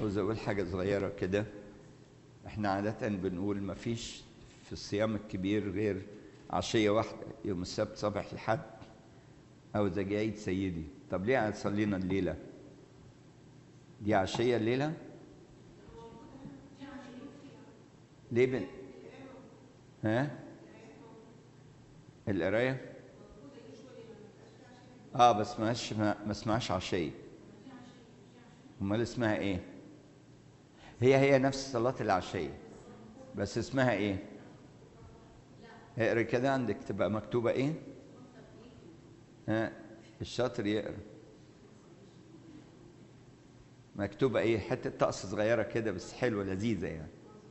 عاوز اقول حاجه صغيره كده احنا عاده بنقول ما فيش في الصيام الكبير غير عشيه واحده يوم السبت صباح الحد او اذا جاي سيدي طب ليه هتصلينا الليله دي عشيه الليله ليه بن... ها القرايه اه بس ماش ما, ما اسمهاش عشيه امال اسمها ايه هي هي نفس صلاه العشيه بس اسمها ايه اقرا كده عندك تبقى مكتوبه ايه ها الشاطر يقرا مكتوبه ايه حته طقس صغيره كده بس حلوه لذيذه يعني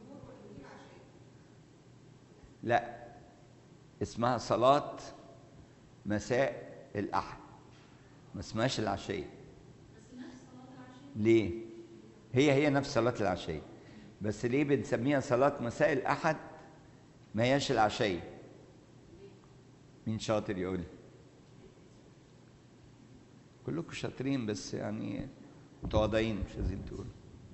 لا اسمها صلاه مساء الاحد ما اسمهاش العشيه ليه هي هي نفس صلاه العشيه بس ليه بنسميها صلاه مساء الاحد ما هياش العشيه مين شاطر يقول لي كلكم شاطرين بس يعني متواضعين مش عايزين تقولوا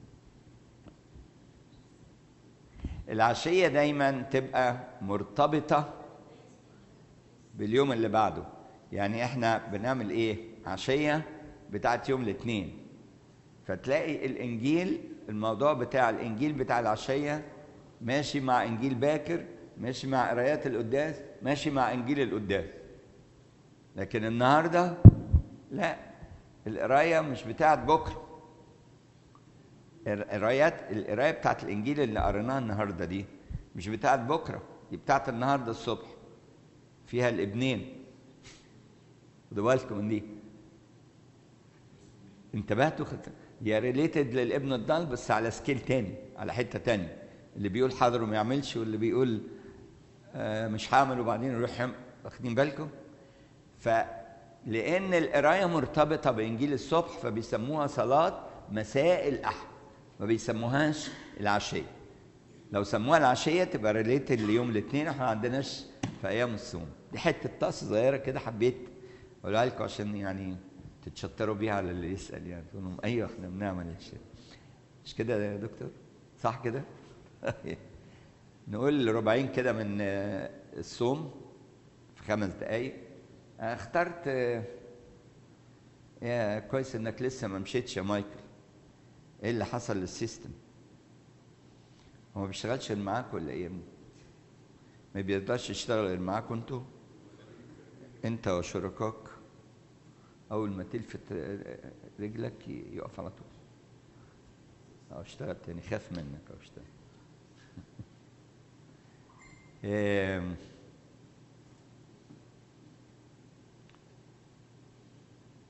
العشيه دايما تبقى مرتبطه باليوم اللي بعده يعني احنا بنعمل ايه عشيه بتاعت يوم الاثنين فتلاقي الانجيل الموضوع بتاع الانجيل بتاع العشيه ماشي مع انجيل باكر ماشي مع قرايات القداس ماشي مع انجيل القداس لكن النهارده لا القرايه مش بتاعت بكره القرايات القرايه بتاعت الانجيل اللي قريناها النهارده دي مش بتاعت بكره دي بتاعت النهارده الصبح فيها الابنين خدوا بالكم من دي انتبهتوا خط... هي ريليتد للابن الضال بس على سكيل تاني على حته تانية اللي بيقول حاضر وما يعملش واللي بيقول آه مش هعمل وبعدين يروح يعمل واخدين بالكم فلان القرايه مرتبطه بانجيل الصبح فبيسموها صلاه مساء الاحد ما بيسموهاش العشيه لو سموها العشيه تبقى ريليتد ليوم الاثنين احنا ما عندناش في ايام الصوم دي حته طقس صغيره كده حبيت اقولها لكم عشان يعني تتشطروا بيها على اللي يسال يعني تقول لهم ايوه احنا بنعمل الشيء مش كده يا دكتور صح كده نقول ربعين كده من الصوم في خمس دقايق اخترت يا كويس انك لسه ما مشيتش يا مايكل ايه اللي حصل للسيستم هو ما بيشتغلش غير معاك ولا ايه ما بيقدرش يشتغل غير معاك انتوا انت وشركاك اول ما تلفت رجلك يقف على طول او اشتغل تاني خاف منك او اشتغل